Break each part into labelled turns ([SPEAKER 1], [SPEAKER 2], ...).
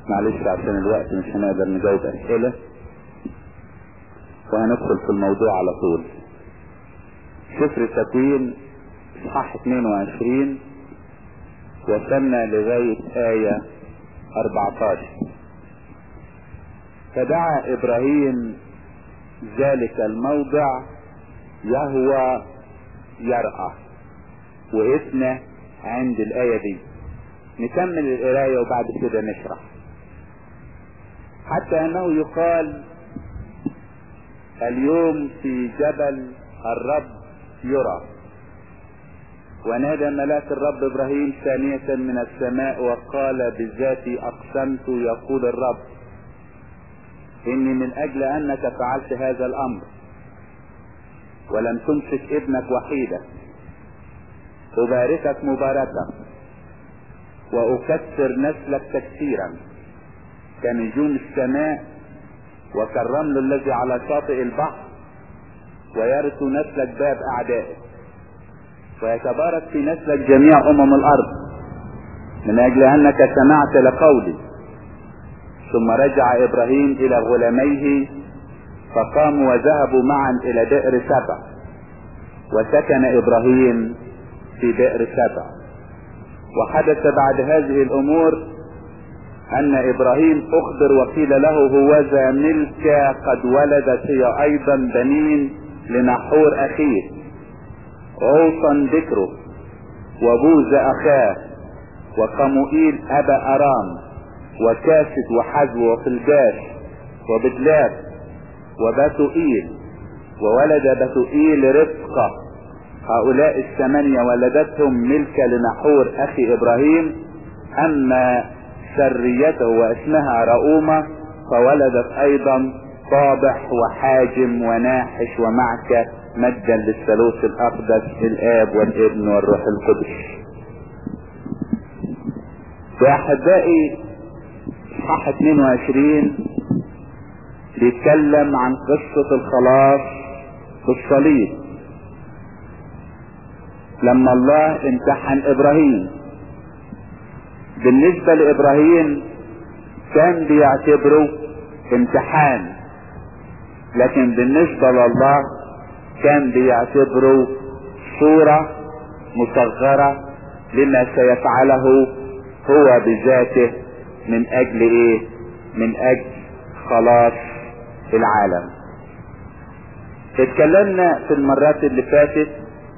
[SPEAKER 1] معلش عشان الوقت مش هنقدر نجاوب اسئلة وهندخل في الموضوع على طول سفر تكوين اصحاح 22 وصلنا لغاية آية 14 فدعا إبراهيم ذلك الموضع يهوى يرأى وقفنا عند الآية دي نكمل القراية وبعد كده نشرح حتى أنه يقال اليوم في جبل الرب يرى ونادى ملاك الرب ابراهيم ثانية من السماء وقال بذاتي اقسمت يقول الرب اني من اجل انك فعلت هذا الامر ولم تمسك ابنك وحيدا اباركك مباركة واكثر نسلك تكثيرا كنجوم السماء وكالرمل الذي على شاطئ البحر ويرث نسلك باب اعدائك ويتبارك في نسلك جميع امم الارض من اجل انك سمعت لقولي ثم رجع ابراهيم الى غلاميه فقاموا وذهبوا معا الى بئر سبع وسكن ابراهيم في بئر سبع وحدث بعد هذه الامور ان ابراهيم اخبر وقيل له هوذا ملكة قد ولدت هي ايضا بنين لنحور اخيه عوصا ذكره وبوز اخاه وقموئيل ابا ارام وكاسد وحزو وفلجاش وبدلاب وبتوئيل وولد بتوئيل رفقة هؤلاء الثمانية ولدتهم ملكة لنحور اخي ابراهيم اما سريته واسمها رؤومة فولدت ايضا طابح وحاجم وناحش ومعكة مجدا للثالوث الاقدس الاب والابن والروح القدس يا احبائي اصحاح 22 بيتكلم عن قصة الخلاص بالصليب لما الله امتحن ابراهيم بالنسبة لابراهيم كان بيعتبره امتحان لكن بالنسبة لله كان بيعتبره صورة مصغرة لما سيفعله هو بذاته من اجل ايه من اجل خلاص العالم اتكلمنا في المرات اللي فاتت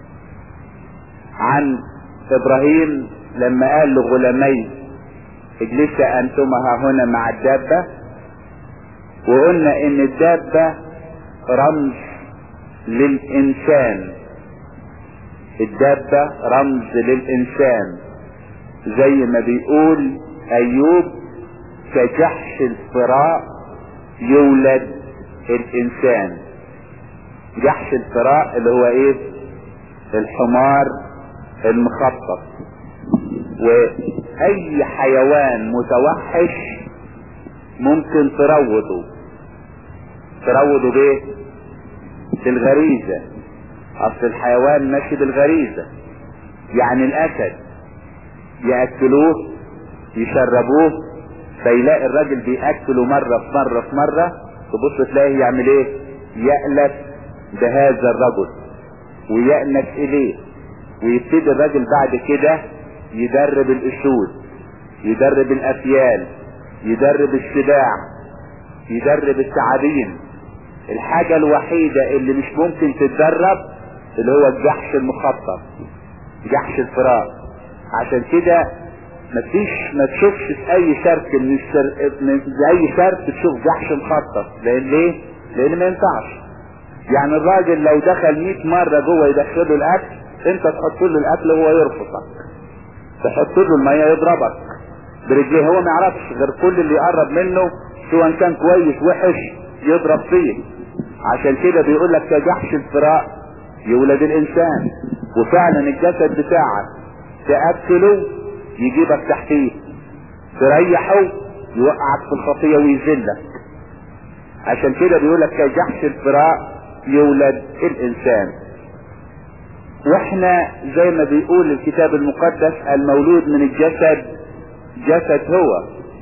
[SPEAKER 1] عن ابراهيم لما قال لغلامي اجلسا انتما ها هنا مع الدابة وقلنا ان الدابة رمز للانسان الدابة رمز للانسان زي ما بيقول ايوب كجحش الفراء يولد الانسان جحش الفراء اللي هو ايه الحمار المخطط واي حيوان متوحش ممكن تروضه تروضه بايه بالغريزة اصل الحيوان ماشي بالغريزة يعني الاسد يأكلوه يشربوه فيلاقي الراجل بيأكله مرة في مرة في مرة تبص تلاقيه يعمل ايه يألف بهذا الرجل ويأنس اليه ويبتدي الراجل بعد كده يدرب الاسود يدرب الافيال يدرب السباع يدرب الثعابين الحاجة الوحيدة اللي مش ممكن تتدرب اللي هو الجحش المخطط جحش الفراق عشان كده مفيش ما تشوفش في اي شرك من الشر... من اي شرك تشوف جحش مخطط لان ليه؟ لان ما ينفعش يعني الراجل لو دخل 100 مرة جوه يدخله الاكل انت تحط له الاكل وهو يرفضك تحط له المية يضربك برجليه هو ما يعرفش غير كل اللي يقرب منه سواء كان كويس وحش يضرب فيه عشان كده بيقول لك كجحش الفراء يولد الانسان وفعلا الجسد بتاعك تأكله يجيبك تحتيه تريحه يوقعك في الخطية ويذلك عشان كده بيقول لك كجحش الفراء يولد الانسان واحنا زي ما بيقول الكتاب المقدس المولود من الجسد جسد هو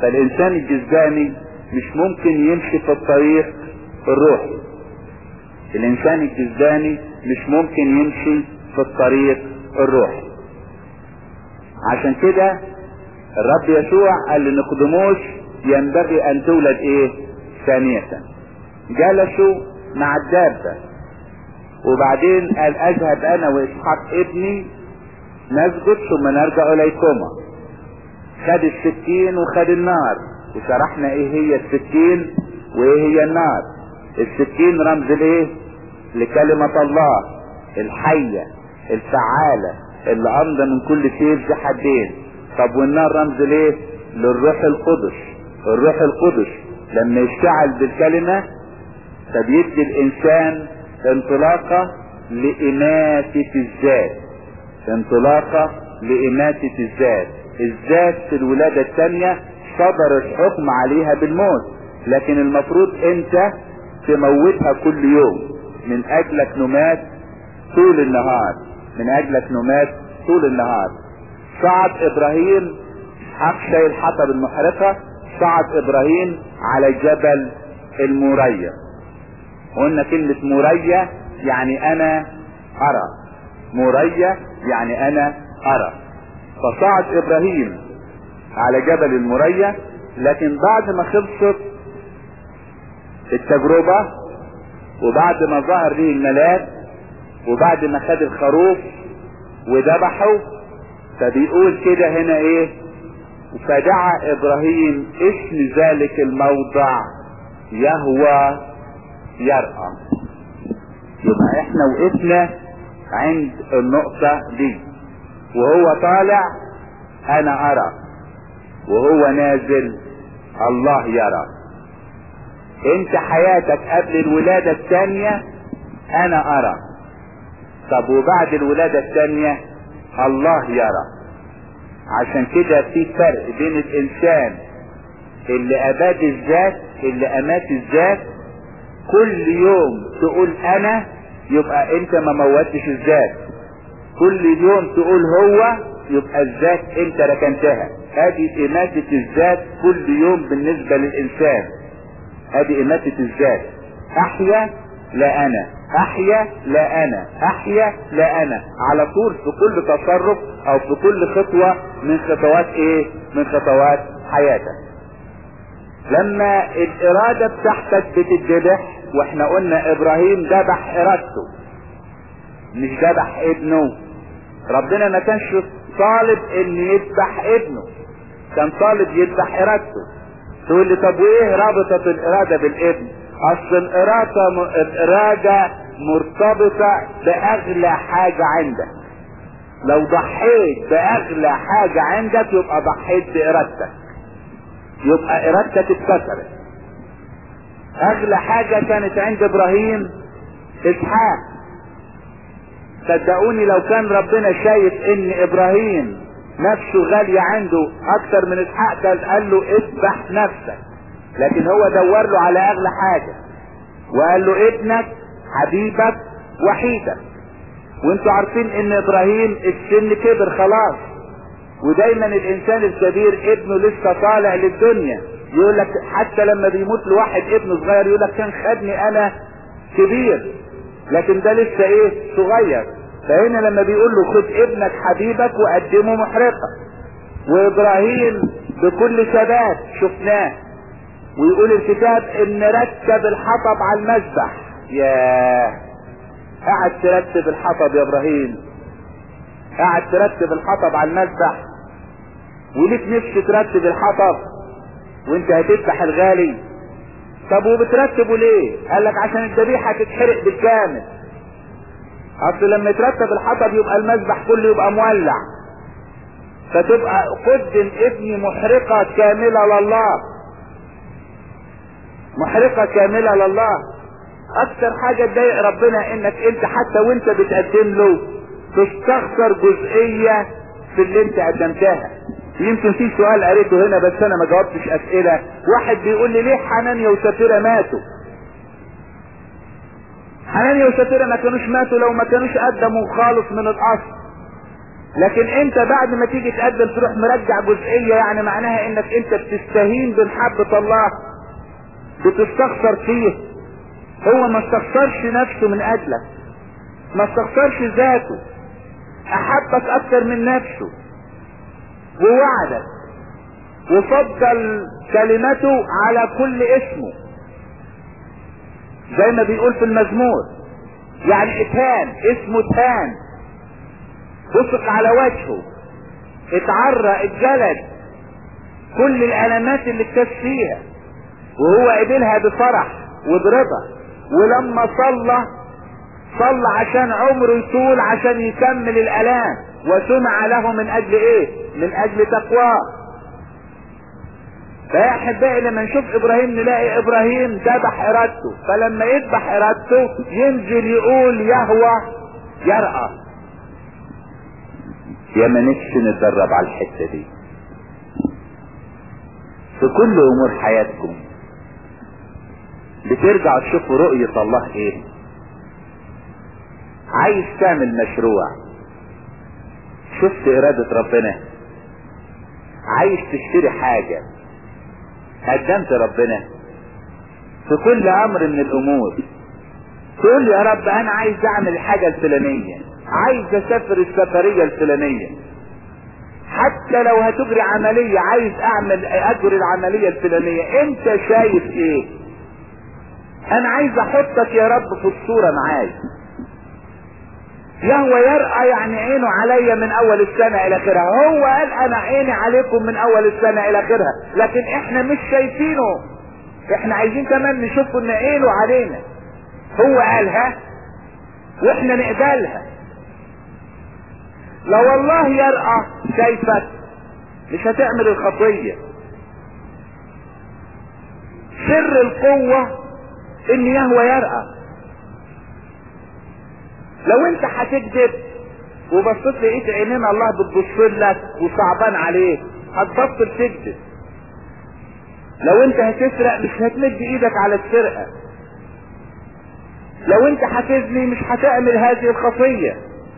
[SPEAKER 1] فالانسان الجسداني مش ممكن يمشي في الطريق الروحي الانسان الجسداني مش ممكن يمشي في الطريق الروحي عشان كده الرب يسوع قال لنقدموش ينبغي ان تولد ايه ثانية جلسوا مع الدابة وبعدين قال اذهب انا واسحاق ابني نسجد ثم نرجع اليكما خد السكين وخد النار وشرحنا ايه هي السكين وايه هي النار السكين رمز لايه لكلمة الله الحية الفعالة اللي امضى من كل سيف ذي حدين طب والنار رمز ليه للروح القدس الروح القدس لما يشتعل بالكلمة فبيدي الانسان انطلاقة لاماتة الذات انطلاقة لاماتة الذات الذات في الولادة الثانية صدر الحكم عليها بالموت لكن المفروض انت تموتها كل يوم من اجلك نمات طول النهار من اجلك نمات طول النهار صعد ابراهيم حق شايل حطب المحرقة صعد ابراهيم على جبل المورية قلنا كلمة مورية يعني انا ارى مورية يعني انا ارى فصعد ابراهيم على جبل المورية لكن بعد ما خلصت التجربة وبعد ما ظهر ليه الملاك وبعد ما خد الخروف وذبحه فبيقول كده هنا ايه فدعا ابراهيم اسم ذلك الموضع يهوى يرأى يبقى احنا وقفنا عند النقطة دي وهو طالع انا ارى وهو نازل الله يرى انت حياتك قبل الولادة الثانية انا ارى طب وبعد الولادة الثانية الله يرى عشان كده في فرق بين الانسان اللي اباد الذات اللي امات الذات كل يوم تقول انا يبقى انت ما موتش الذات كل يوم تقول هو يبقى الذات انت ركنتها هذه اماتة الذات كل يوم بالنسبة للانسان هذه اماتة الذات احيا لا انا احيا لا انا احيا لا انا على طول في كل تصرف او في كل خطوة من خطوات ايه من خطوات حياتك لما الارادة بتاعتك بتتذبح واحنا قلنا ابراهيم ذبح ارادته مش ذبح ابنه ربنا ما كانش طالب ان يذبح ابنه كان طالب يذبح ارادته تقول لي طب وايه رابطة الارادة بالابن اصل الارادة الارادة مرتبطة باغلى حاجة عندك لو ضحيت باغلى حاجة عندك يبقى ضحيت بارادتك يبقى ارادتك اتكسرت اغلى حاجة كانت عند ابراهيم اسحاق صدقوني لو كان ربنا شايف ان ابراهيم نفسه غالية عنده اكتر من اسحاق كان قال له اذبح نفسك لكن هو دور له على اغلى حاجة وقال له ابنك حبيبك وحيدك وانتوا عارفين ان ابراهيم السن كبر خلاص ودايما الانسان الكبير ابنه لسه طالع للدنيا يقول لك حتى لما بيموت لواحد ابنه صغير يقول لك كان خدني انا كبير لكن ده لسه ايه صغير فهنا لما بيقول له خد ابنك حبيبك وقدمه محرقة وابراهيم بكل ثبات شفناه ويقول الكتاب ان رتب الحطب على المذبح ياه قاعد ترتب الحطب يا ابراهيم قاعد ترتب الحطب على المذبح وليك نفس ترتب الحطب وانت هتذبح الغالي طب وبترتبه ليه قال لك عشان الذبيحه تتحرق بالكامل اصل لما يترتب الحطب يبقى المذبح كله يبقى مولع فتبقى قدم ابني محرقة كاملة لله محرقة كاملة لله اكتر حاجة تضايق ربنا انك انت حتى وانت بتقدم له تستخسر جزئية في اللي انت قدمتها يمكن في سؤال قريته هنا بس انا ما جاوبتش اسئلة واحد بيقول لي ليه حنانيا وسفيرة ماتوا حنانيا وسفيرة ما كانوش ماتوا لو ما كانوش قدموا خالص من الاصل لكن انت بعد ما تيجي تقدم تروح مرجع جزئية يعني معناها انك انت بتستهين بمحبة الله بتستخسر فيه هو ما استخسرش نفسه من اجلك ما استخسرش ذاته احبك اكتر من نفسه ووعدك وفضل كلمته على كل اسمه زي ما بيقول في المزمور يعني اتهان اسمه اتهان بصق على وجهه اتعرى اتجلد كل الالامات اللي اكتشف فيها وهو قبلها بفرح وبرضا ولما صلى صلى عشان عمره يطول عشان يكمل الالام وسمع له من اجل ايه من اجل تقواه فيا احبائي لما نشوف ابراهيم نلاقي ابراهيم ذبح ارادته فلما يذبح ارادته ينزل يقول يهوى يرأى يا ما نفسي نتدرب على الحته دي في كل امور حياتكم بترجعوا تشوفوا رؤية الله ايه عايز تعمل مشروع شفت ارادة ربنا عايز تشتري حاجة قدمت ربنا في كل امر من الامور تقول يا رب انا عايز اعمل الحاجة الفلانية عايز اسافر السفرية الفلانية حتى لو هتجري عملية عايز اعمل اجري العملية الفلانية انت شايف ايه انا عايز احطك يا رب في الصورة معايا يهوى يرأى يعني عينه عليا من اول السنة الى اخرها هو قال انا عيني عليكم من اول السنة الى اخرها لكن احنا مش شايفينه احنا عايزين كمان نشوف ان عينه علينا هو قالها واحنا نقبلها لو الله يرأى شايفك مش هتعمل الخطية سر القوة ان يهوى يرأى لو انت هتكذب وبصيت لقيت عينين الله بتبص لك وصعبان عليك هتبطل تكذب لو انت هتسرق مش هتمد ايدك على السرقة لو انت هتزني مش هتعمل هذه الخطية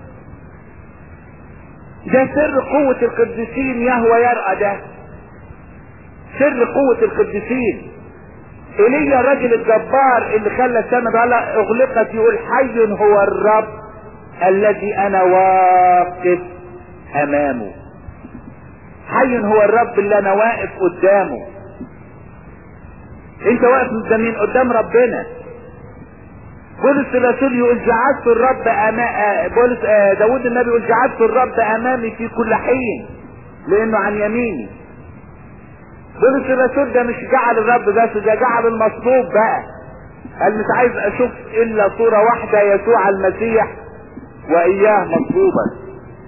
[SPEAKER 1] ده سر قوة القديسين يهوى يرأى ده سر قوة القديسين ايليا الراجل الجبار اللي خلى السماء بقى اغلقت يقول حي هو الرب الذي انا واقف امامه حي هو الرب اللي انا واقف قدامه انت واقف قدام مين قدام ربنا بولس الرسول يقول جعلت الرب أما... بولس داود النبي يقول جعلت الرب امامي في كل حين لانه عن يميني بولس الرسول ده مش جعل الرب بس ده جعل المصلوب بقى قال مش عايز اشوف الا صورة واحدة يسوع المسيح واياه مصلوبا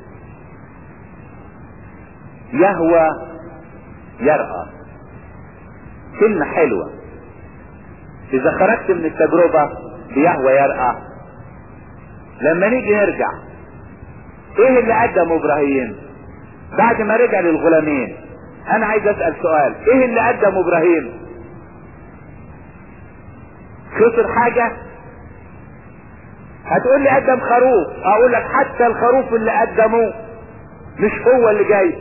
[SPEAKER 1] يهوى يرأى كلمة حلوة اذا خرجت من التجربة بيهوى يرأى لما نيجي نرجع ايه اللي قدمه ابراهيم بعد ما رجع للغلامين انا عايز اسأل سؤال ايه اللي قدمه ابراهيم خسر حاجة هتقول لي قدم خروف اقول لك حتى الخروف اللي قدمه مش هو اللي جاي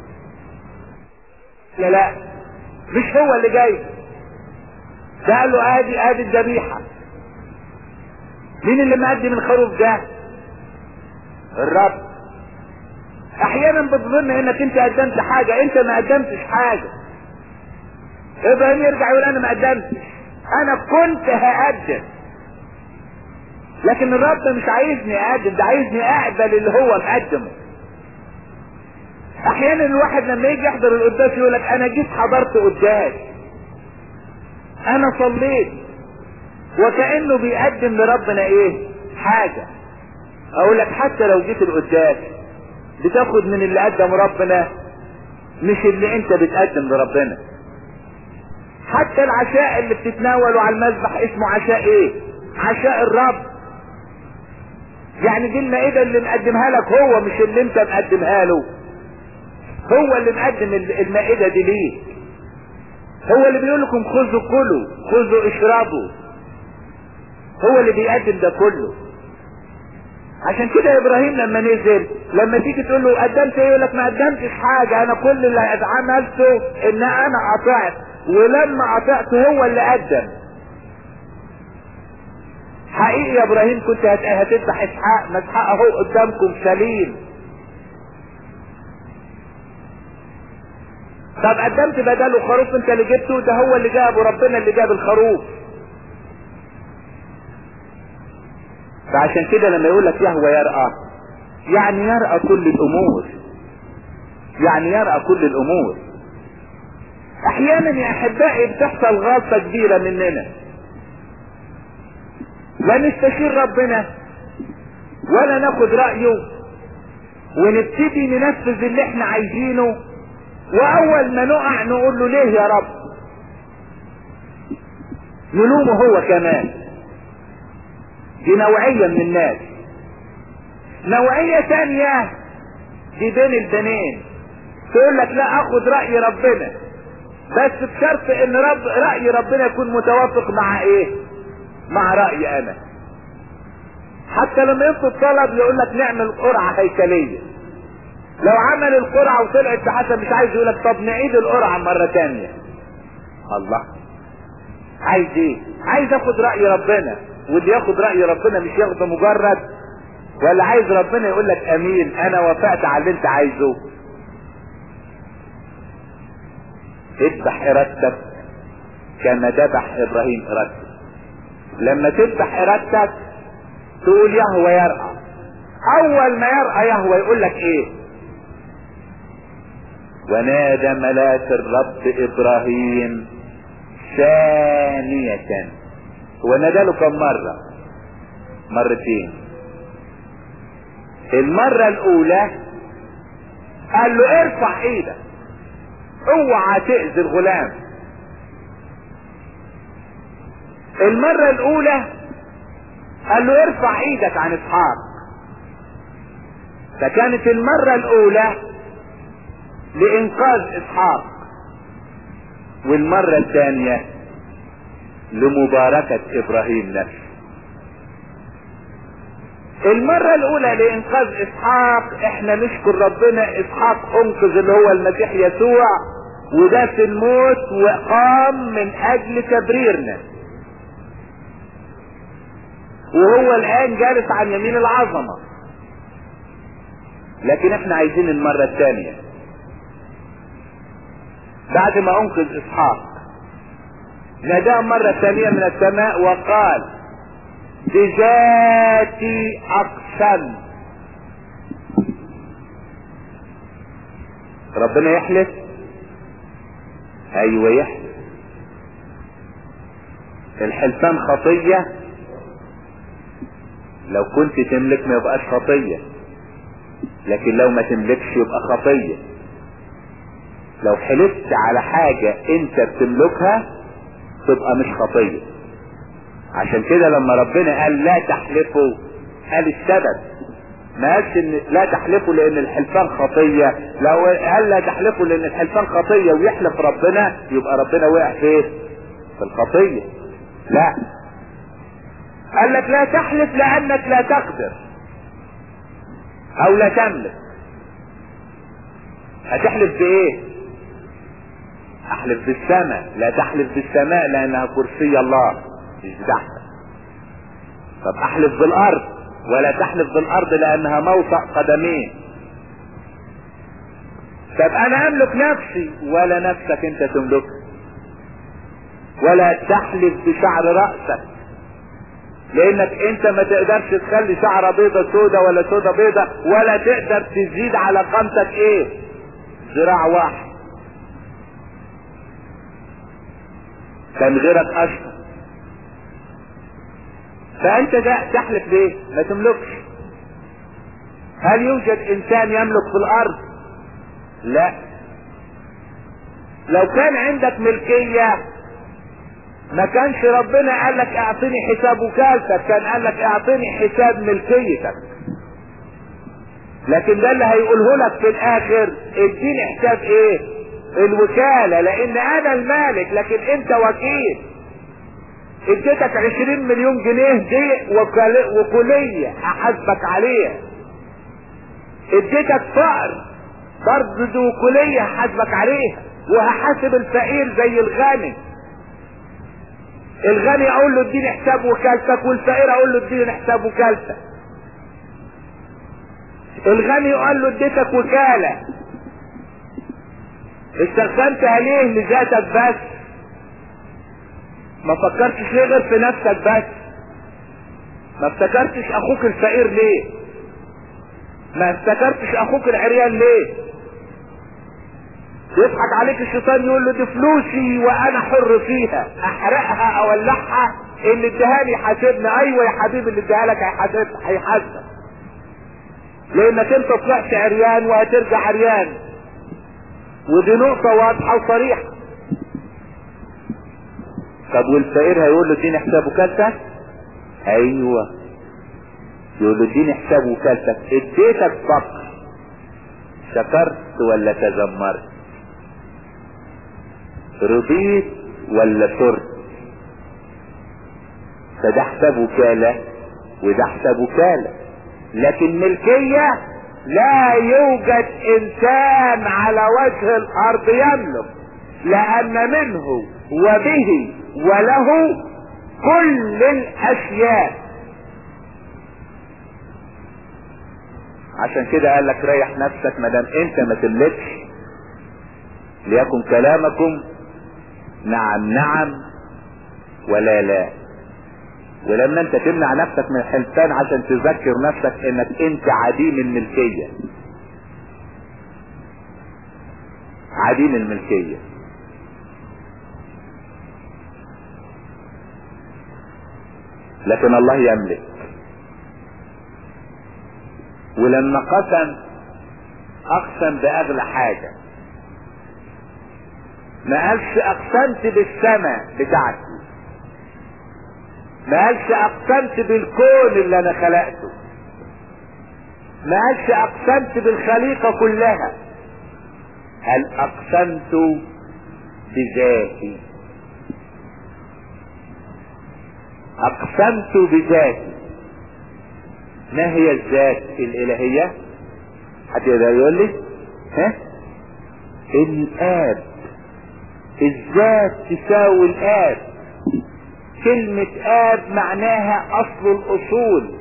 [SPEAKER 1] لا لا مش هو اللي جاي ده قال له ادي ادي الذبيحة مين اللي مقدم الخروف ده الرب احيانا بتظن انك انت قدمت حاجة انت ما قدمتش حاجة ابراهيم يرجع يقول انا ما قدمتش انا كنت هقدم لكن الرب مش عايزني اقدم ده عايزني اقبل اللي هو مقدمه احيانا الواحد لما يجي يحضر القداس يقول لك انا جيت حضرت قداس انا صليت وكانه بيقدم لربنا ايه حاجه اقول لك حتى لو جيت القداس بتاخد من اللي قدم ربنا مش اللي انت بتقدم لربنا حتى العشاء اللي بتتناوله على المذبح اسمه عشاء ايه عشاء الرب يعني دي المائدة اللي مقدمها لك هو مش اللي انت مقدمها له هو اللي مقدم المائدة دي ليه هو اللي بيقول لكم خذوا كلوا خذوا اشربوا هو اللي بيقدم ده كله عشان كده ابراهيم لما نزل لما تيجي تقول له قدمت ايه يقول لك ما قدمتش حاجه انا كل اللي عملته ان انا قطعت ولما قطعت هو اللي قدم حقيقي يا ابراهيم كنت هتذبح اسحاق ما اسحاق اهو قدامكم سليم طب قدمت بداله خروف انت اللي جبته ده هو اللي جابه ربنا اللي جاب الخروف فعشان كده لما يقول لك يهوى يرأى يعني يرأى كل الامور يعني يرأى كل الامور احيانا يا احبائي بتحصل غلطة كبيرة مننا لا نستشير ربنا ولا ناخد رأيه ونبتدي ننفذ اللي احنا عايزينه واول ما نقع نقول له ليه يا رب نلومه هو كمان دي نوعية من الناس نوعية تانية دي بين البنين تقول لك لا اخد رأي ربنا بس بشرط ان رب رأي ربنا يكون متوافق مع ايه مع رأيي انا حتى لما يطلب طلب يقول لك نعمل قرعة هيكلية لو عمل القرعة وطلعت بحسب مش عايز يقول لك طب نعيد القرعة مرة تانية الله عايز ايه عايز اخد رأي ربنا واللي ياخد رأي ربنا مش ياخده مجرد ولا عايز ربنا يقول لك امين انا وافقت على اللي انت عايزه اذبح ارادتك كما ذبح ابراهيم ارادته لما تذبح ارادتك تقول يهوى يرأى اول ما يرأى يهوى يقول لك ايه ونادى ملاك الرب ابراهيم ثانية ونادى له كم مرة مرتين المرة الاولى قال له ارفع ايدك اوعى تأذي الغلام المرة الاولى قال له ارفع ايدك عن اسحاق فكانت المرة الاولى لانقاذ اسحاق والمرة الثانية لمباركة ابراهيم نفسه المرة الاولى لانقاذ اسحاق احنا نشكر ربنا اسحاق انقذ اللي هو المسيح يسوع وده في الموت وقام من اجل تبريرنا وهو الان جالس عن يمين العظمة لكن احنا عايزين المرة الثانية بعد ما انقذ اسحاق ناداه مرة ثانية من السماء وقال بذاتي اقسم ربنا يحلف ايوه يحلف الحلفان خطية لو كنت تملك ما يبقاش خطية لكن لو ما تملكش يبقى خطية لو حلفت على حاجة انت بتملكها تبقى مش خطية عشان كده لما ربنا قال لا تحلفوا قال السبب ما قالش ان لا تحلفوا لان الحلفان خطية لو قال لا تحلفوا لان الحلفان خطية ويحلف ربنا يبقى ربنا وقع في في الخطية لا قال لك لا تحلف لانك لا تقدر او لا تملك هتحلف بايه احلف بالسماء لا تحلف بالسماء لانها كرسي الله مش بتاعتك طب احلف بالارض ولا تحلف بالارض لانها موطأ قدمين طب انا املك نفسي ولا نفسك انت تملكها ولا تحلف بشعر رأسك لانك انت ما تقدرش تخلي شعره بيضة سودة ولا سودة بيضة ولا تقدر تزيد على قامتك ايه ذراع واحد كان غيرك اشهر فانت ده تحلف ليه ما تملكش هل يوجد انسان يملك في الارض لا لو كان عندك ملكية ما كانش ربنا قال لك اعطيني حساب وكالتك كان قال لك اعطيني حساب ملكيتك لكن ده اللي هيقوله لك في الاخر اديني حساب ايه الوكالة لان انا المالك لكن انت وكيل اديتك عشرين مليون جنيه دي وكل- وكلية احاسبك عليها اديتك فقر برضه دي وكلية هحاسبك عليها وهحاسب الفقير زي الغني الغني اقول له اديني حساب وكالتك والفقير اقول له اديني حساب وكالتك الغني يقول له اديتك وكالة استخدمتها ليه لذاتك بس ما فكرتش ليه غير في نفسك بس ما افتكرتش اخوك الفقير ليه ما افتكرتش اخوك العريان ليه يضحك عليك الشيطان يقول له دي فلوسي وانا حر فيها احرقها اولعها اللي اداها لي حاسبني ايوه يا حبيبي اللي اداها لك هيحاسب هيحاسبك لانك انت طلعت عريان وهترجع عريان ودي نقطة واضحة وصريحة طب والفقير هيقول له اديني حساب وكالتك ايوه يقول له اديني حساب وكالتك اديتك فقر شكرت ولا تذمرت رضيت ولا سرت فده حساب وكالة وده حساب وكالة لكن ملكية لا يوجد انسان على وجه الارض يملك لان منه وبه وله كل الاشياء عشان كده قال لك ريح نفسك ما دام انت ما تملكش ليكن كلامكم نعم نعم ولا لا ولما انت تمنع نفسك من الحلفان عشان تذكر نفسك انك انت عديم الملكية عديم الملكية لكن الله يملك ولما قسم اقسم باغلى حاجة ما قالش اقسمت بالسماء بتاعتي ما قالش اقسمت بالكون اللي انا خلقته ما قالش اقسمت بالخليقة كلها هل اقسمت بذاتي اقسمت بذاتي ما هي الذات الالهية حد يقدر يقول لي ها الاب الذات تساوي الاب كلمة اب معناها اصل الاصول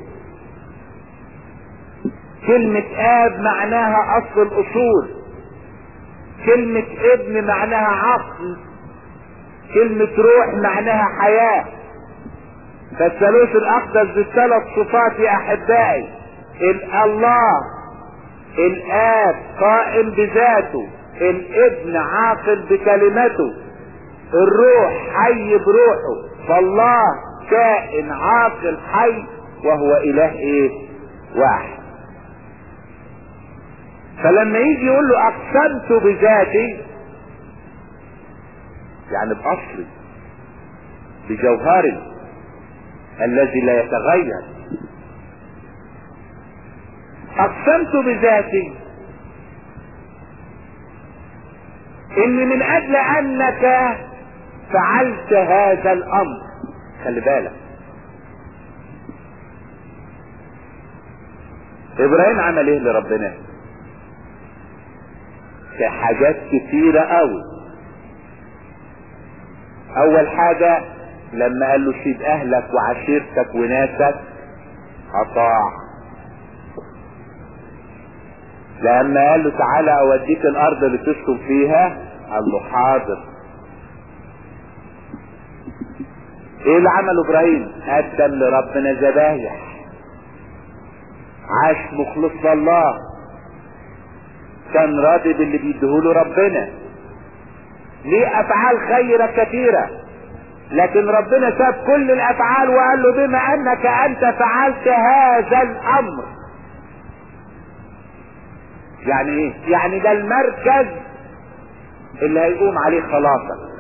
[SPEAKER 1] كلمة اب معناها اصل الاصول كلمة ابن معناها عقل كلمة روح معناها حياة فالثالوث الاقدس بالثلاث صفات يا احبائي ال- الله الاب قائم بذاته الابن عاقل بكلمته الروح حي بروحه فالله كائن عاقل حي وهو اله ايه واحد فلما يجي يقول له اقسمت بذاتي يعني باصلي بجوهري الذي لا يتغير اقسمت بذاتي ان من اجل انك فعلت هذا الامر خلي بالك ابراهيم عمل ايه لربنا حاجات كتيرة قوي اول حاجة لما قال له سيب اهلك وعشيرتك وناسك اطاع لما قال له تعالى اوديك الارض اللي تسكن فيها قال له حاضر ايه اللي عمله ابراهيم قدم لربنا ذبايح عاش مخلص لله كان راضي باللي بيديهوله ربنا ليه افعال خيرة كثيرة لكن ربنا ساب كل الافعال وقال له بما انك انت فعلت هذا الامر يعني ايه يعني ده المركز اللي هيقوم عليه خلاصك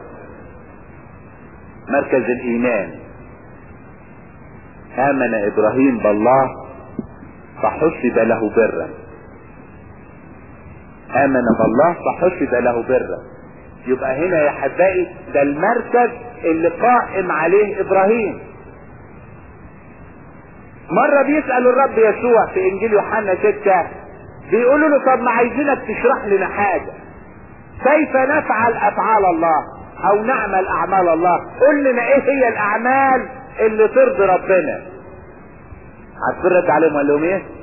[SPEAKER 1] مركز الايمان امن ابراهيم بالله فحسب له برا امن بالله فحسب له برا يبقى هنا يا احبائي ده المركز اللي قائم عليه ابراهيم مرة بيسأل الرب يسوع في انجيل يوحنا ستة بيقولوا له طب ما عايزينك تشرح لنا حاجة كيف نفعل افعال الله او نعمل اعمال الله قل لنا ايه هي الاعمال اللي ترضي ربنا عارفين رد عليهم قال لهم ايه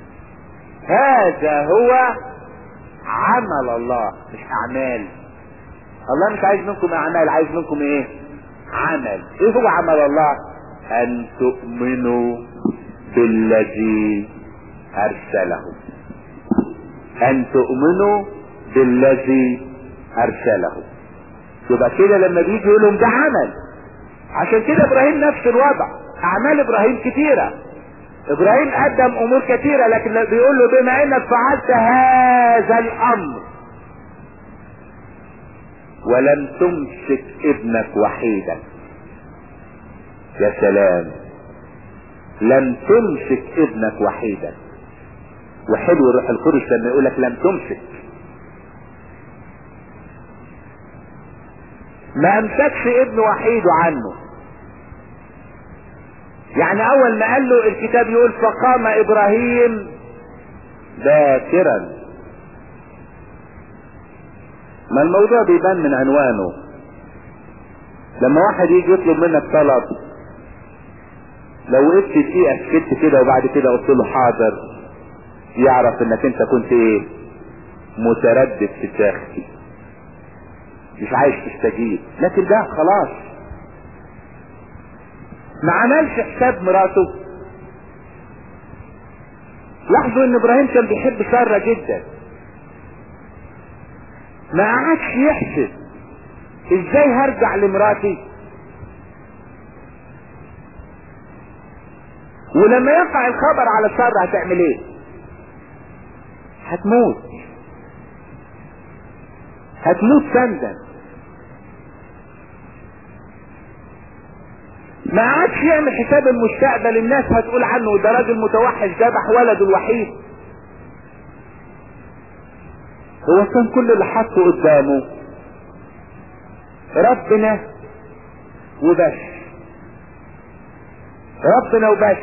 [SPEAKER 1] هذا هو عمل الله مش اعمال الله مش عايز منكم اعمال عايز منكم ايه عمل ايه هو عمل الله ان تؤمنوا بالذي ارسله ان تؤمنوا بالذي ارسله يبقى كده لما بيجي يقول لهم ده عمل عشان كده ابراهيم نفس الوضع اعمال ابراهيم كتيرة ابراهيم قدم امور كتيرة لكن بيقول له بما انك فعلت هذا الامر ولم تمسك ابنك وحيدا يا سلام لم تمسك ابنك وحيدا وحلو الروح القدس لما يقول لك لم تمسك ما امسكش ابن وحيده عنه يعني اول ما قال له الكتاب يقول فقام ابراهيم باكرا ما الموضوع بيبان من عنوانه لما واحد يجي يطلب منك طلب لو وقفت دقيقة سكت كده وبعد كده قلت له حاضر يعرف انك انت كنت ايه متردد في الداخل مش عايز تستجيب لكن ده خلاص ما عملش حساب مراته لاحظوا ان ابراهيم كان بيحب سارة جدا ما قعدش يحسب ازاي هرجع لمراتي ولما يقع الخبر على سارة هتعمل ايه هتموت هتموت سندا ما عادش يعمل حساب المستقبل الناس هتقول عنه ده راجل متوحش ذبح ولده الوحيد هو كان كل اللي حطه قدامه ربنا وبس ربنا وبس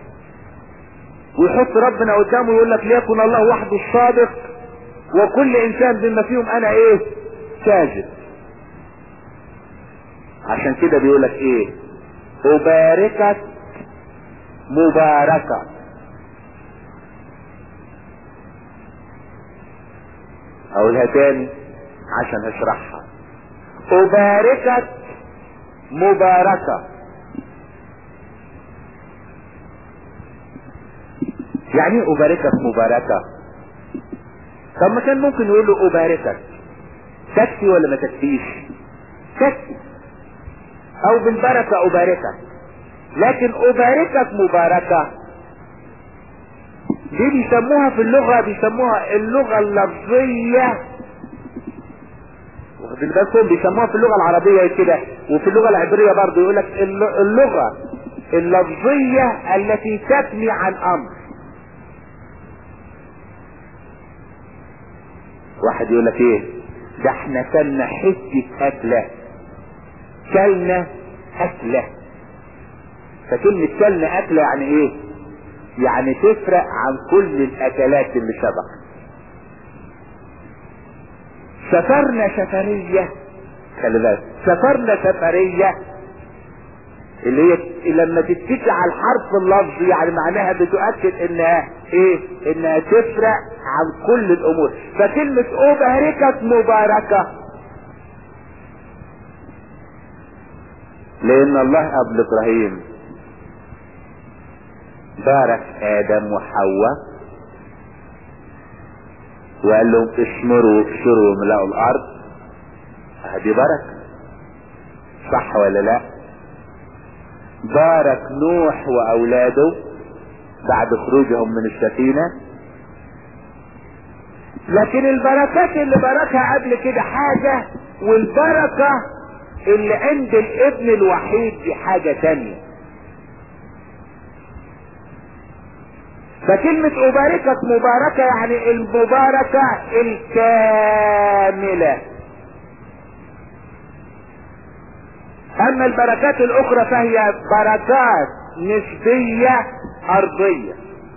[SPEAKER 1] ويحط ربنا قدامه يقول لك ليكن الله وحده الصادق وكل انسان بما فيهم انا ايه كاذب عشان كده بيقول لك ايه أباركك مباركة أقولها تاني عشان أشرحها أباركك مباركة يعني ايه أباركك مباركة طب ما كان ممكن يقول له أباركك تكفي ولا ما تكفيش تكفي او بالبركة اباركك لكن اباركك مباركة دي بيسموها في اللغة بيسموها اللغة اللفظية واخدين بالكم بيسموها في اللغة العربية كده وفي اللغة العبرية برضه يقول لك اللغة اللفظية التي تبني عن امر واحد يقول لك ايه ده احنا كنا حتة اكله كلنا اكلة فكلمة كلنا اكلة يعني ايه يعني تفرق عن كل الاكلات اللي سبق سافرنا سفرية خلي بالك سافرنا سفرية اللي هي لما تتكي على الحرف اللفظي يعني معناها بتؤكد انها ايه انها تفرق عن كل الامور فكلمة اباركك مباركة لان الله قبل ابراهيم بارك ادم وحواء وقال لهم اشمروا وابشروا واملأوا الارض هذه بركة صح ولا لا بارك نوح واولاده بعد خروجهم من السفينة لكن البركات اللي باركها قبل كده حاجة والبركة اللي عند الابن الوحيد دي حاجة تانية فكلمة أباركك مباركة يعني المباركة الكاملة اما البركات الاخرى فهي بركات نسبية ارضية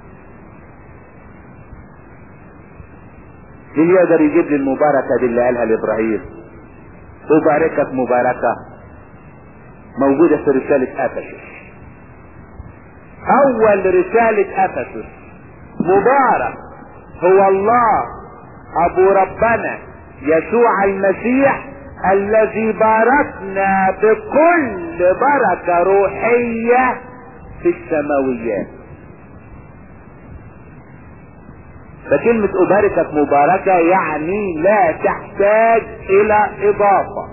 [SPEAKER 1] مين يقدر يجيب لي المباركة دي اللي قالها لابراهيم مباركة مباركة موجودة في رسالة افسس اول رسالة افسس مبارك هو الله ابو ربنا يسوع المسيح الذي باركنا بكل بركة روحية في السماويات فكلمة أباركك مباركة يعني لا تحتاج إلى إضافة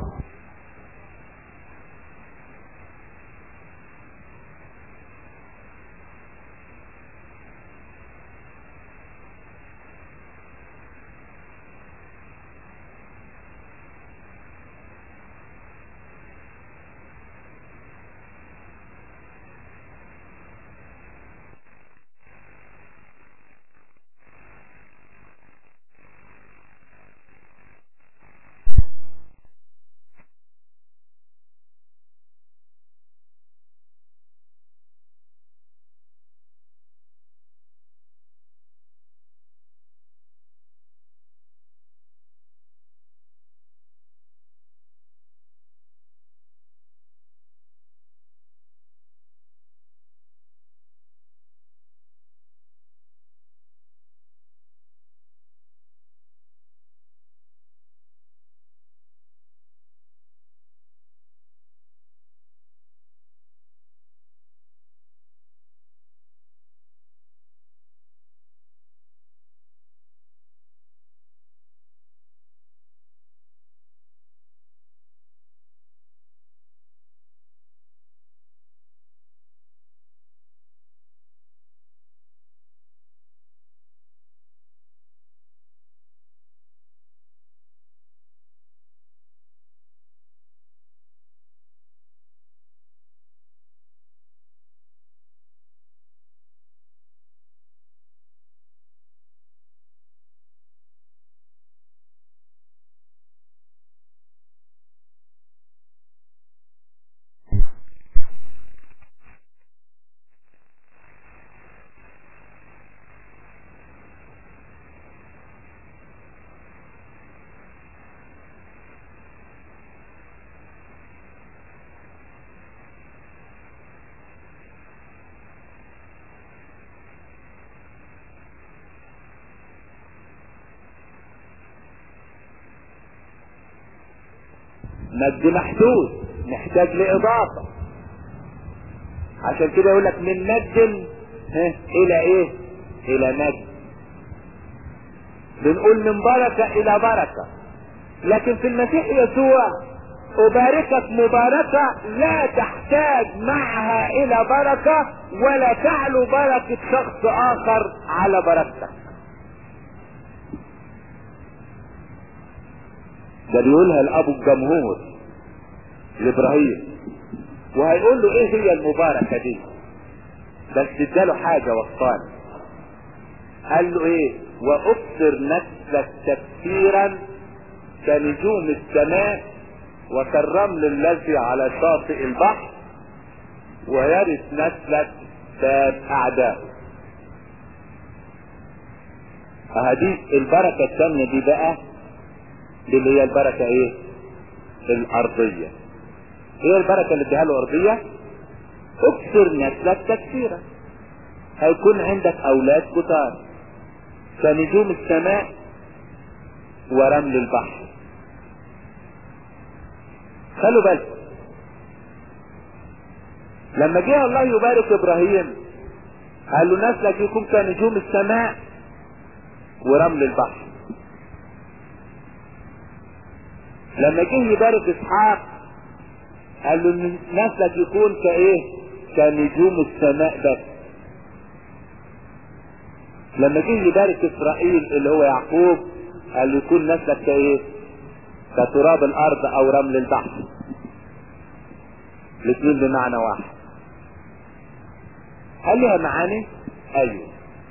[SPEAKER 1] مد محدود محتاج لإضافة عشان كده يقول لك من مد ها إلى إيه؟ إلى مد بنقول من بركة إلى بركة لكن في المسيح يسوع أباركك مباركة لا تحتاج معها إلى بركة ولا تعلو بركة شخص آخر على بركتك ده بيقولها لأبو الجمهور لإبراهيم وهيقول له إيه هي المباركة دي بس اداله حاجة وصاني قال له إيه وأبصر نسلك تكثيرا كنجوم السماء وكالرمل الذي على شاطئ البحر ويرث نسلك باب أعدائه هذه البركة الثانية دي بقى دي اللي هي البركة ايه الارضية ايه البركة اللي اديها له ارضية اكثر نسلك تكثيرا هيكون عندك اولاد كتار كنجوم السماء ورمل البحر خلوا بالكم لما جه الله يبارك ابراهيم قال له نسلك يكون كنجوم السماء ورمل البحر لما جه يبارك اسحاق قال له ان نسلك يكون كايه كنجوم السماء بس لما جه يبارك اسرائيل اللي هو يعقوب قال له يكون نسلك كايه كتراب الارض او رمل البحر الاثنين بمعنى واحد هل لها معاني ايوه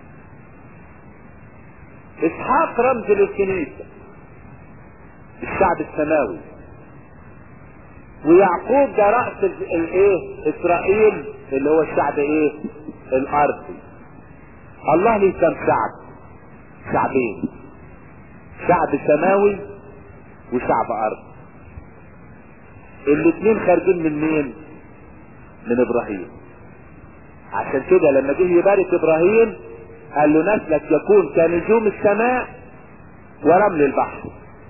[SPEAKER 1] اسحاق رمز للكنيسه الشعب السماوي ويعقوب ده رأس الايه اسرائيل اللي هو الشعب ايه الارضي الله ليه كم شعب شعبين شعب سماوي وشعب ارض الاثنين خارجين من مين من ابراهيم عشان كده لما جه يبارك ابراهيم قال له نسلك يكون كنجوم السماء ورمل البحر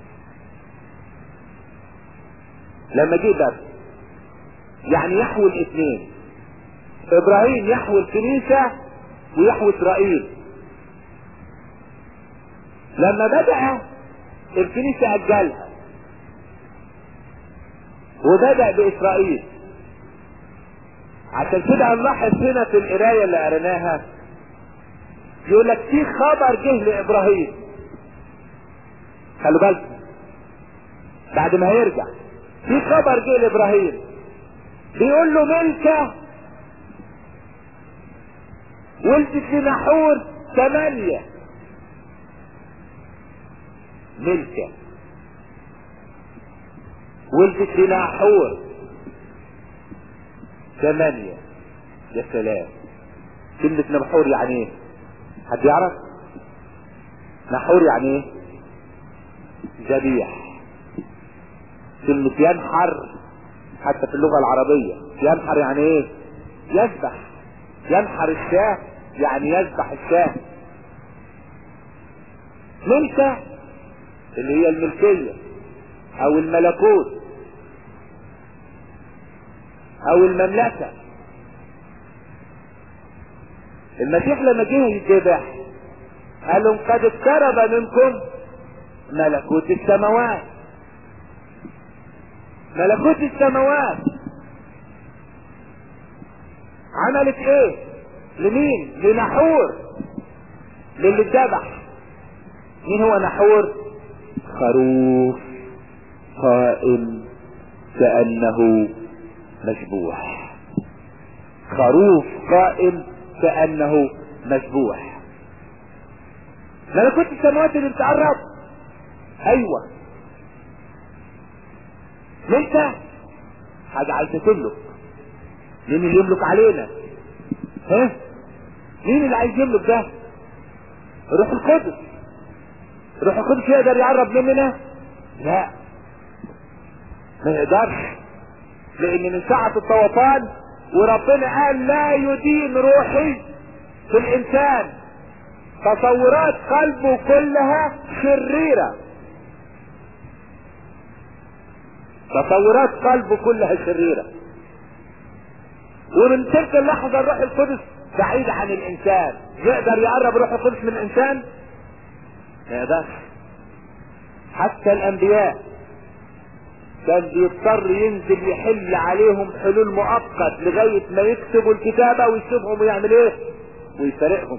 [SPEAKER 1] لما جه بس يعني يحوي الاثنين ابراهيم يحوي الكنيسة ويحوي اسرائيل لما بدأ الكنيسة اجلها وبدأ باسرائيل عشان كده نلاحظ هنا في القراية اللي قريناها يقول لك في خبر جه لابراهيم خلوا بالكم بعد ما هيرجع في خبر جه لابراهيم بيقول له ملكة ولدت لنحور ثمانية ملكة ولدت لنحور ثمانية يا سلام كلمة نحور يعني ايه حد يعرف نحور يعني ايه ذبيح كلمة ينحر حتى في اللغة العربية ينحر يعني ايه يذبح ينحر الشاه يعني يذبح الشاه ملكة اللي هي الملكية او الملكوت او المملكة المسيح لما جه يذبح قال لهم قد اقترب منكم ملكوت السماوات ملكوت السماوات عملت ايه لمين لنحور للي اتذبح مين هو نحور خروف قائم كأنه مذبوح خروف قائم كأنه مذبوح ملكوت السماوات اللي بتقرب ايوه انت حاجة عايزة تملك مين اللي يملك علينا ها مين اللي عايز يملك ده روح القدس روح القدس يقدر يقرب مننا لا ما يقدرش لان من ساعة الطوفان وربنا قال لا يدين روحي في الانسان تصورات قلبه كلها شريرة تصورات قلبه كلها شريرة ومن تلك اللحظة الروح القدس بعيد عن الانسان يقدر يقرب روح القدس من الانسان ما يقدرش حتى الانبياء كان بيضطر ينزل يحل عليهم حلول مؤقت لغاية ما يكتبوا الكتابة ويسيبهم ويعمل ايه ويفارقهم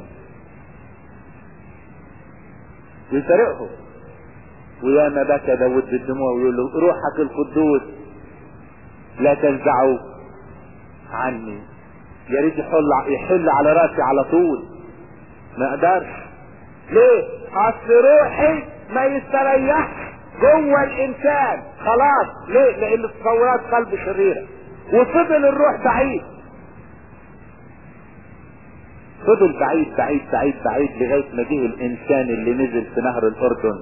[SPEAKER 1] ويفارقهم وياما بكى داود بالدموع ويقول له روحك القدوس لا تنزعوا عني يا ريت يحل يحل على راسي على طول ما اقدرش ليه اصل روحي ما يستريحش جوه الانسان خلاص ليه لان تصورات قلب شريرة وفضل الروح بعيد فضل بعيد بعيد بعيد بعيد لغاية ما جه الانسان اللي نزل في نهر الاردن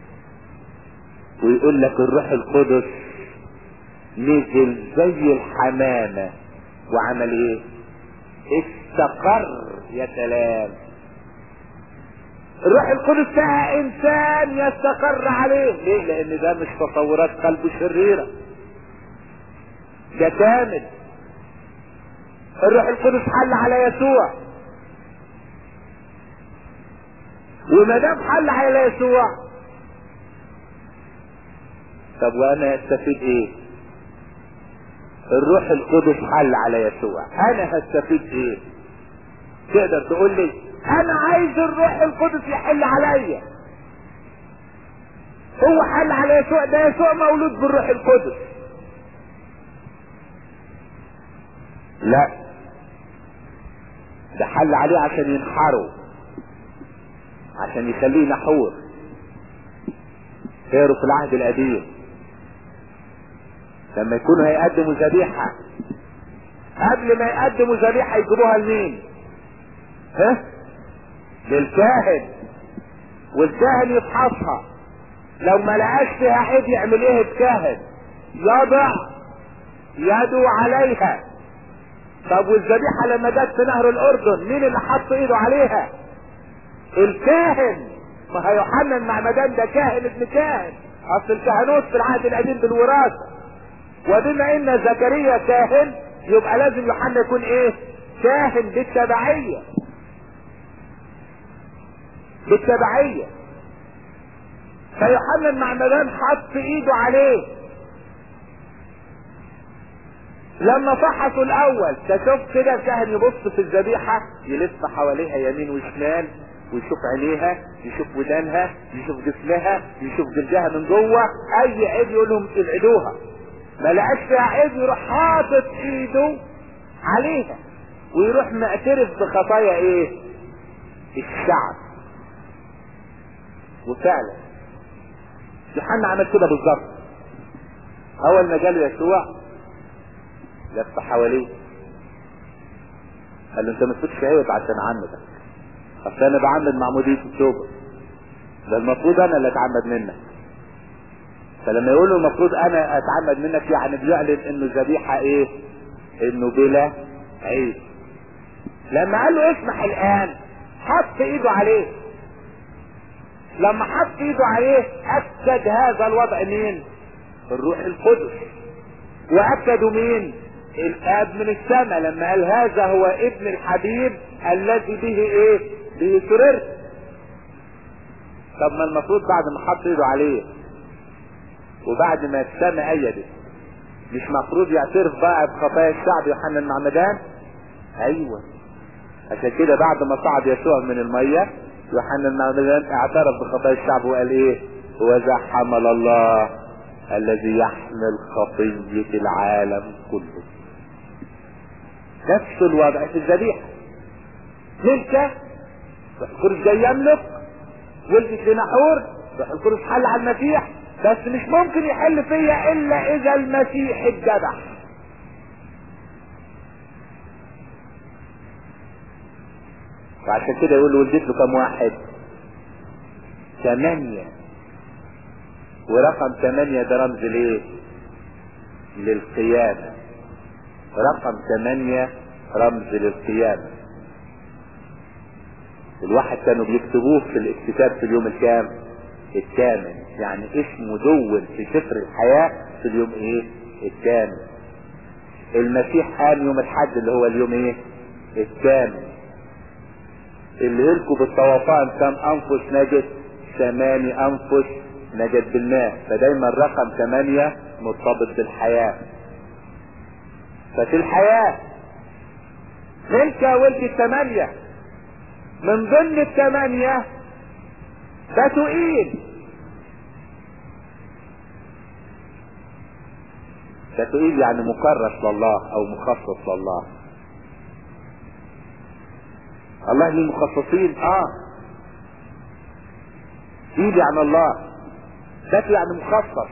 [SPEAKER 1] ويقول لك الروح القدس نزل زي الحمامة وعمل ايه استقر يا سلام الروح القدس ده انسان يستقر عليه ليه لان ده مش تصورات قلبه شريرة ده كامل الروح القدس حل على يسوع وما دام حل على يسوع طب وانا استفيد ايه الروح القدس حل على يسوع انا هستفيد ايه تقدر تقول لي انا عايز الروح القدس يحل عليا هو حل على يسوع ده يسوع مولود بالروح القدس لا ده حل عليه عشان ينحره عشان يخليه نحور غيره في العهد القديم لما يكونوا هيقدموا ذبيحة قبل ما يقدموا ذبيحة يجيبوها لمين ها للكاهن والكاهن يفحصها لو ما لقاش فيها عيب يعمل ايه الكاهن يضع يده عليها طب والذبيحة لما جت في نهر الاردن مين اللي حط ايده عليها الكاهن ما هيحنن مع مدام ده كاهن ابن كاهن اصل الكهنوت في العهد القديم بالوراثة وبما ان زكريا كاهن يبقى لازم يوحنا يكون ايه كاهن بالتبعية بالتبعية فيوحنا مع مدام حط ايده عليه لما فحصوا الاول تشوف كده الكاهن يبص في الذبيحة يلف حواليها يمين وشمال ويشوف عينيها يشوف ودانها يشوف جسمها يشوف جلدها من جوه اي عيب يقول لهم ابعدوها ما لقاش فيها عيب يروح حاطط ايده عليها ويروح معترف بخطايا ايه الشعب وفعلا يوحنا عمل كده بالظبط اول ما جاله يسوع لف حواليه قال له انت ما تفوتش عيب عشان عمدك اصل انا بعمد معمودية التوبة ده المفروض انا اللي اتعمد منك فلما يقول له المفروض انا اتعمد منك يعني بيعلن انه الذبيحة ايه انه بلا عيب لما قال له اسمح الان حط ايده عليه لما حط ايده عليه اكد هذا الوضع مين الروح القدس واكدوا مين الاب من السماء لما قال هذا هو ابن الحبيب الذي به ايه به سررت طب ما المفروض بعد ما حط ايده عليه وبعد ما السماء ايدت مش مفروض يعترف بقى بخطايا الشعب يوحنا المعمدان ايوه عشان كده بعد ما صعد يسوع من الميه يوحنا المعمدان اعترف بخطايا الشعب وقال ايه وذا حمل الله الذي يحمل خطية العالم كله نفس الوضع في الذبيحة ملكة روح القدس جاي يملك ولدت لنحور روح القدس حل على المسيح بس مش ممكن يحل فيا الا اذا المسيح اتذبح وعشان كده يقول له ولدت له كم واحد ثمانية ورقم ثمانية ده رمز ليه للقيامة رقم ثمانية رمز للقيامة الواحد كانوا بيكتبوه في الاكتتاب في اليوم الكام الثامن يعني اسمه دون في سفر الحياة في اليوم ايه الثامن المسيح قام يوم الحد اللي هو اليوم ايه الثامن اللي يلكوا بالطوفان كم انفس نجت ثماني انفس نجت بالماء فدايما رقم ثمانية مرتبط بالحياة ففي الحياة ملكة ولد الثمانية من ضمن الثمانية بتوئيل بتوئيل يعني مكرس لله او مخصص لله الله ليه مخصصين اه ايد يعني الله باتو يعني مخصص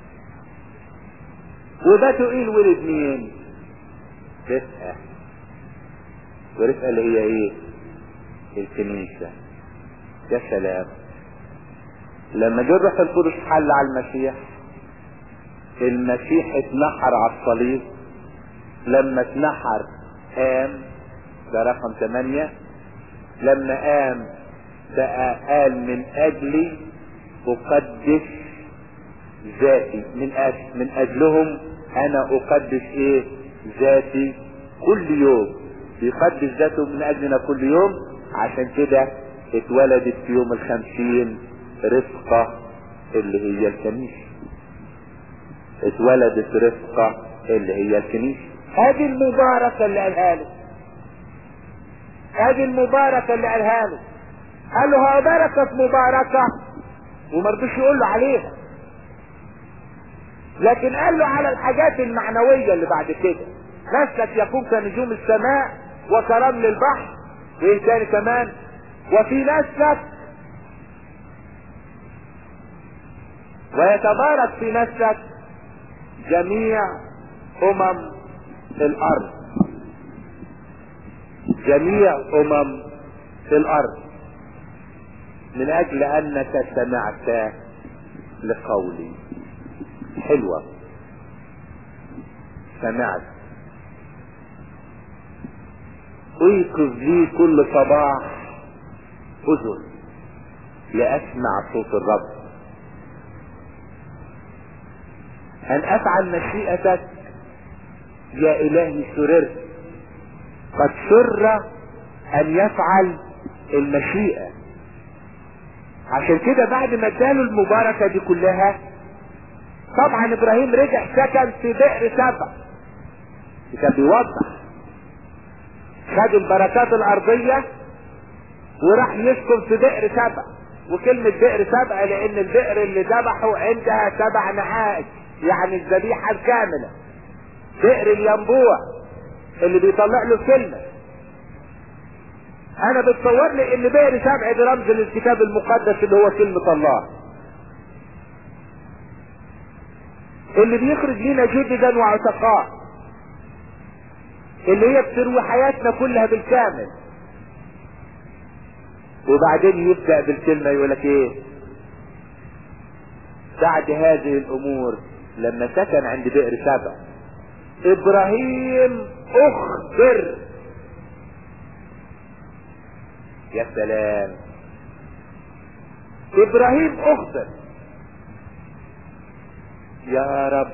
[SPEAKER 1] وباتو ايه ولد مين رفقة ورفقة اللي هي ايه الكنيسة يا سلام لما جه الروح القدس حل على المسيح المسيح اتنحر على الصليب لما اتنحر قام ده رقم ثمانية لما قام بقى قال من اجلي اقدس ذاتي من أجل من اجلهم انا اقدس ايه ذاتي كل يوم بيقدس ذاته من اجلنا كل يوم عشان كده اتولدت في يوم الخمسين رفقة اللي هي الكنيسة اتولدت رفقة اللي هي الكنيسة هذه المباركة اللي قالها له هذه المباركة اللي قالها له قال له ها بركة مباركة وما رضيش يقول له عليها لكن قال له على الحاجات المعنوية اللي بعد كده نسلك يكون كنجوم السماء وكرمل البحر وايه تاني كمان وفي نسلك ويتبارك في نسلك جميع امم الارض جميع امم الارض من اجل انك سمعت لقولي حلوة سمعت ايقظ لي كل صباح اذن لاسمع صوت الرب ان افعل مشيئتك يا الهي سررت قد سر ان يفعل المشيئة عشان كده بعد ما اداله المباركة دي كلها طبعا ابراهيم رجع سكن في بئر سبع كان بيوضح خد البركات الارضية وراح يسكن في بئر سبع وكلمة بئر سبع لان البئر اللي ذبحه عندها سبع نعاج يعني الذبيحة الكاملة بئر الينبوع اللي بيطلع له كلمة انا بتصور لي ان بئر سبع ده رمز للكتاب المقدس اللي هو كلمة الله اللي بيخرج لنا جددا وعتقاء اللي هي بتروي حياتنا كلها بالكامل وبعدين يبدأ بالكلمة يقولك ايه بعد هذه الامور لما سكن عند بئر سبع ابراهيم اخبر يا سلام ابراهيم اخبر يا رب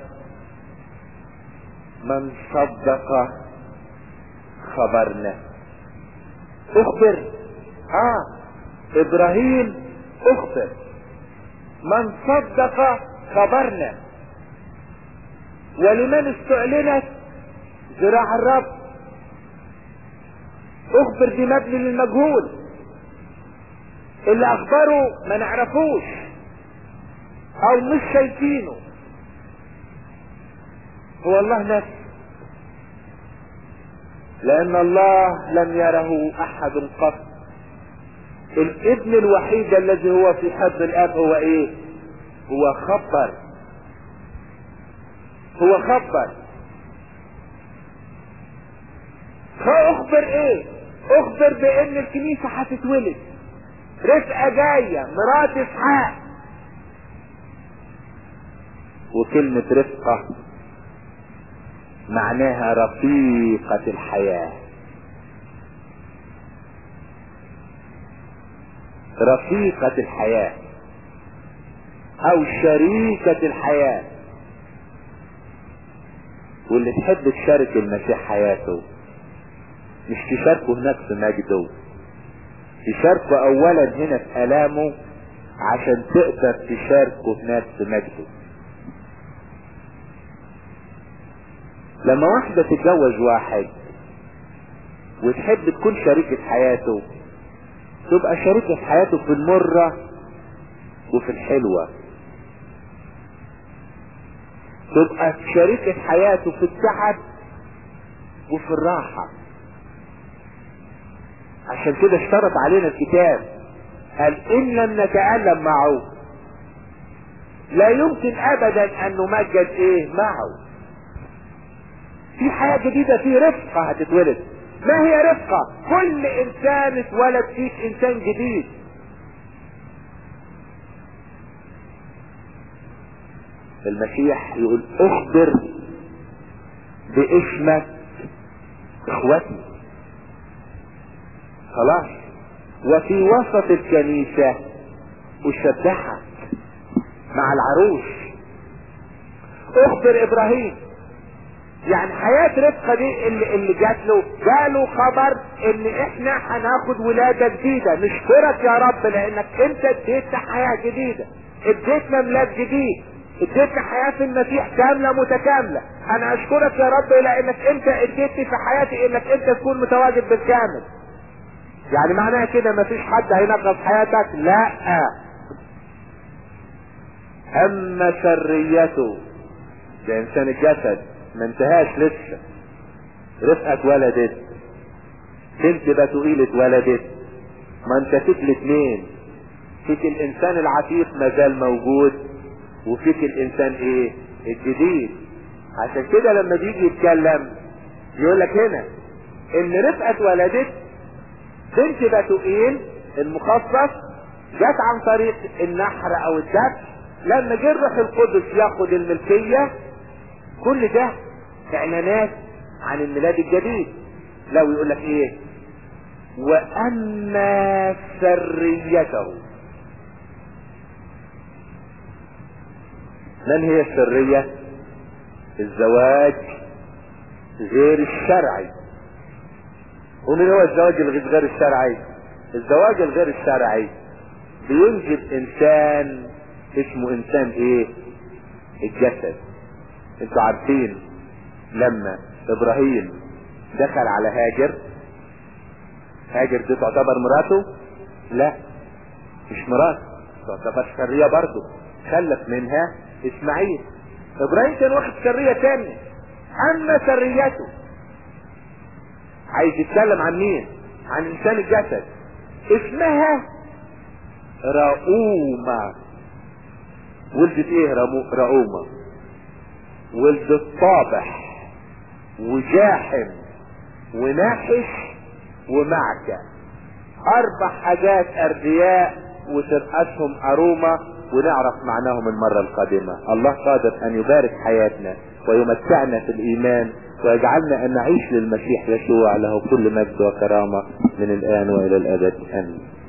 [SPEAKER 1] من صدق خبرنا اخبر اه ابراهيم اخبر من صدق خبرنا ولمن استعلنت ذراع الرب اخبر دي مبني للمجهول اللي اخبره ما نعرفوش او مش شايفينه هو الله نفسه لان الله لم يره احد قط الابن الوحيد الذي هو في حضن الاب هو ايه هو خبر هو خبر فاخبر ايه اخبر بان الكنيسة هتتولد رفقة جاية مرات اسحاق وكلمة رفقة معناها رفيقة الحياة رفيقة الحياة او شريكة الحياة واللي تحب تشارك المسيح حياته مش تشاركه هناك في مجده تشاركه اولا هنا في الامه عشان تقدر تشاركه هناك في مجده لما واحدة تتجوز واحد وتحب تكون شريكة حياته تبقى شريكة حياته في المرة وفي الحلوة تبقى شريكة حياته في التعب وفي الراحة عشان كده اشترط علينا الكتاب قال ان لم نتألم معه لا يمكن ابدا ان نمجد ايه معه في حياة جديدة في رفقة هتتولد ما هي رفقة كل انسان اتولد فيك انسان جديد المسيح يقول اخبر باسمك اخوتي خلاص وفي وسط الكنيسة اشبعك مع العروس اخبر ابراهيم يعني حياة رفقة دي اللي, اللي جات له جاله خبر ان احنا هناخد ولادة جديدة نشكرك يا رب لانك انت اديتنا حياة جديدة اديتنا ميلاد جديد اديتنا حياة في المسيح كاملة متكاملة انا اشكرك يا رب لانك انت اديتني في حياتي انك انت تكون متواجد بالكامل يعني معناها كده مفيش حد هينقص حياتك لا اما سريته ده انسان الجسد ما انتهاش لسه رفقة اتولدت بنت بتوئيل اتولدت ما انت فيك الاتنين فيك الانسان العتيق ما زال موجود وفيك الانسان ايه الجديد
[SPEAKER 2] عشان كده لما بيجي يتكلم يقول لك هنا ان رفقة ولدت بنت بتوئيل المخصص جت عن طريق النحر او الذبح لما جه الروح القدس ياخد الملكية كل ده اعلانات عن الميلاد الجديد لو يقول لك ايه واما سريته من هي السرية الزواج غير الشرعي ومن هو الزواج الغير الشرعي الزواج الغير الشرعي بينجب انسان اسمه انسان ايه الجسد انتوا عارفين لما ابراهيم دخل على هاجر هاجر دي تعتبر مراته لا مش مراته تعتبر سرية برضه خلف منها اسماعيل ابراهيم كان واخد سرية تانية اما سريته عايز يتكلم عن مين عن انسان الجسد اسمها رؤومة ولدت ايه رمو- رؤومة ولدت طابح وجاحم وناحش ومعكة اربع حاجات اردياء وترأسهم ارومة ونعرف معناهم المرة القادمة الله قادر ان يبارك حياتنا ويمتعنا في الايمان ويجعلنا ان نعيش للمسيح يسوع له كل مجد وكرامة من الان والى الابد امين